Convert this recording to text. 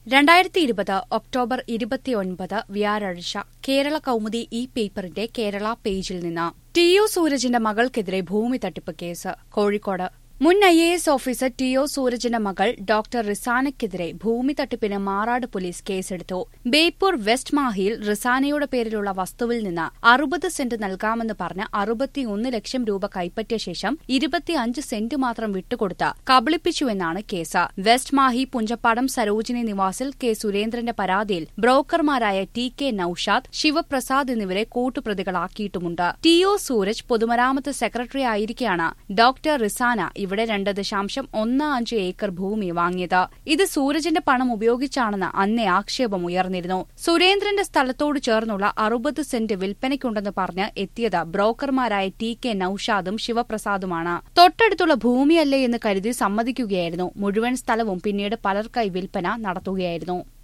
രണ്ടായിരത്തി ഇരുപത് ഒക്ടോബർ ഇരുപത്തിയൊൻപത് വ്യാഴാഴ്ച കേരള കൗമുദി ഈ പേപ്പറിന്റെ കേരള പേജിൽ നിന്ന് ടി യു സൂരജിന്റെ മകൾക്കെതിരെ ഭൂമി തട്ടിപ്പ് കേസ് കോഴിക്കോട് മുൻ I A S officer T O സൂരജിന്റെ മകൾ ഡോക്ടർ റിസാനയ്ക്കെതിരെ ഭൂമി തട്ടിപ്പിന് മാറാട് പോലീസ് കേസെടുത്തു ബേപ്പൂർ വെസ്റ്റ് മാഹിയിൽ റിസാനയുടെ പേരിലുള്ള വസ്തുവിൽ നിന്ന് അറുപത് സെന്റ് നൽകാമെന്ന് പറഞ്ഞ് അറുപത്തിയൊന്ന് ലക്ഷം രൂപ കൈപ്പറ്റിയ ശേഷം ഇരുപത്തിയഞ്ച് സെന്റ് മാത്രം വിട്ടുകൊടുത്ത് കബളിപ്പിച്ചുവെന്നാണ് കേസ് വെസ്റ്റ് മാഹി പുഞ്ചപ്പാടം സരോജിനി നിവാസിൽ കെ സുരേന്ദ്രന്റെ പരാതിയിൽ ബ്രോക്കർമാരായ ടി കെ നൌഷാദ് ശിവപ്രസാദ് എന്നിവരെ കൂട്ടുപ്രതികളാക്കിയിട്ടുമുണ്ട് ടി ഒ സൂരജ് പൊതുമരാമത്ത് സെക്രട്ടറി ആയിരിക്കെയാണ് ഡോക്ടർ റിസാന ഇവിടെ രണ്ട് ദശാംശം ഒന്ന് അഞ്ച് ഏക്കർ ഭൂമി വാങ്ങിയത് ഇത് സൂരജിന്റെ പണം ഉപയോഗിച്ചാണെന്ന് അന്നേ ആക്ഷേപം ഉയർന്നിരുന്നു സുരേന്ദ്രന്റെ സ്ഥലത്തോട് ചേർന്നുള്ള അറുപത് സെന്റ് വിൽപ്പനയ്ക്കുണ്ടെന്ന് പറഞ്ഞ് എത്തിയത് ബ്രോക്കർമാരായ ടി കെ നൌഷാദും ശിവപ്രസാദുമാണ് തൊട്ടടുത്തുള്ള ഭൂമിയല്ലേ എന്ന് കരുതി സമ്മതിക്കുകയായിരുന്നു മുഴുവൻ സ്ഥലവും പിന്നീട് പലർക്കായി വിൽപ്പന നടത്തുകയായിരുന്നു